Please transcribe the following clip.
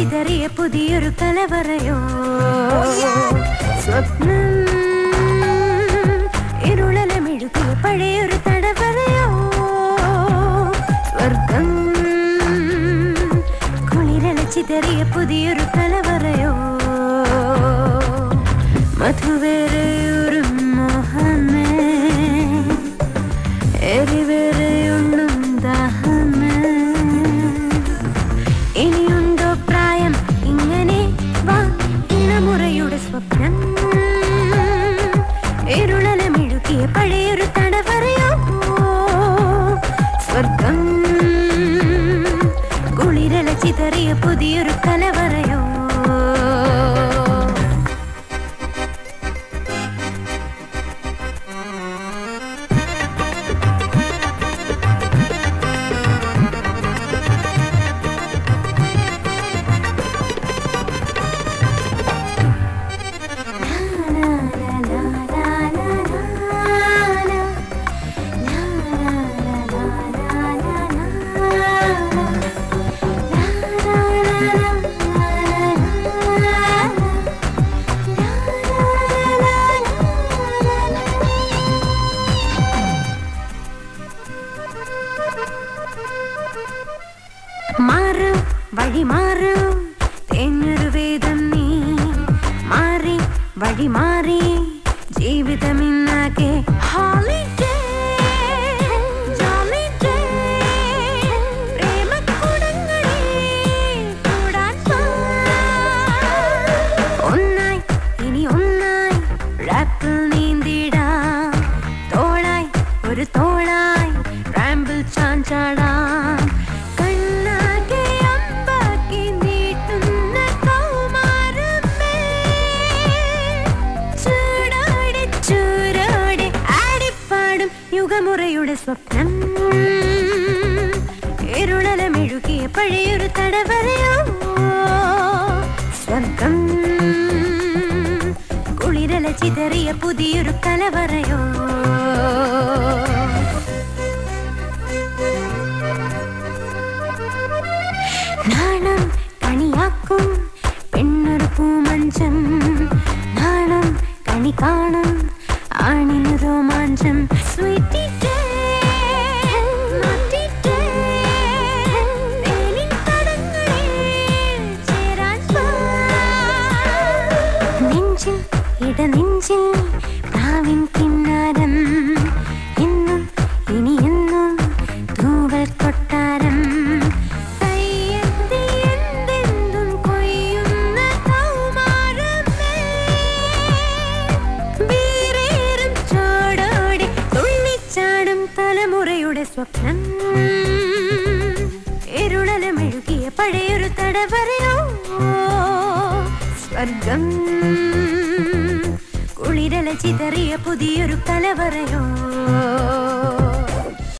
ചിതറിയ പുതിയൊരു കലവറയോ സ്വപ്നം ഇരുളലമെഴുകിയ പഴയൊരു തടവറയോ സ്വർഗം കുളിരല ചിതറിയ പുതിയൊരു കലവറയോ മധുവേറെയൊരു മോഹമേ എരിവേറെയൊന്നും ദാഹമേ ഇനിയുണ്ടോ പ്രായം ഇങ്ങനെ വാ ഇണമുറയുടെ സ്വപ്നം ഇരുളലമെഴുകിയ പഴയൊരു തടവറയോ സ്വർഗം കുളിരല ചിതറിയ പുതിയൊരു കലവറയോ മാറും വഴി മാറും തേഞ്ഞൊരു വേദം നീ മാറി വഴി മാറി ജീവിതം ഇന്നാകെ ഹോളിഡേ ജോളിഡേ പ്രേമക്കുടങ്ങളിൽ കൂടാൻ വാ. ഒന്നായി ഇനി ഒന്നായി റാപ്പിൽ നീന്തിടാം തോളായി ഒരു തോളായി റാമ്പിൽ ചാഞ്ചാടാം കണ്ണാകെ അമ്പാക്കി നീട്ടുന്ന കൗമാരമേ ചൂടോടെ ചൂരോടെ ആടിപ്പാടും യുഗമുറയുടെ സ്വപ്നം ഇരുളലമെഴുകിയ പഴയൊരു തടവറയോ സ്വർഗം കുളിരല ചിതറിയ പുതിയൊരു കലവറയോ നാണം കണിയാക്കും പെണ്ണൊരു പൂമഞ്ചം നാണം കണി കാണും ആണിന് രോമാഞ്ചം സ്വീറ്റി നെഞ്ചിൽ ഇടനെഞ്ചിൽ പ്രാവിൻ കിന്നാരം എന്നും ഇനി എന്നും തൂവൽ കൊട്ടാരം കയ്യെത്തി എന്തെന്തും കൊയ്യുന്ന കൗമാരമേ വീറേറും ചോടോടെ തുള്ളിച്ചാടും തലമുറയുടെ സ്വപ്നം ഇരുളലമെഴുകിയ പഴയൊരു തടവറയോ സ്വർഗം കുളിരല ചിതറിയ പുതിയൊരു കലവറയോ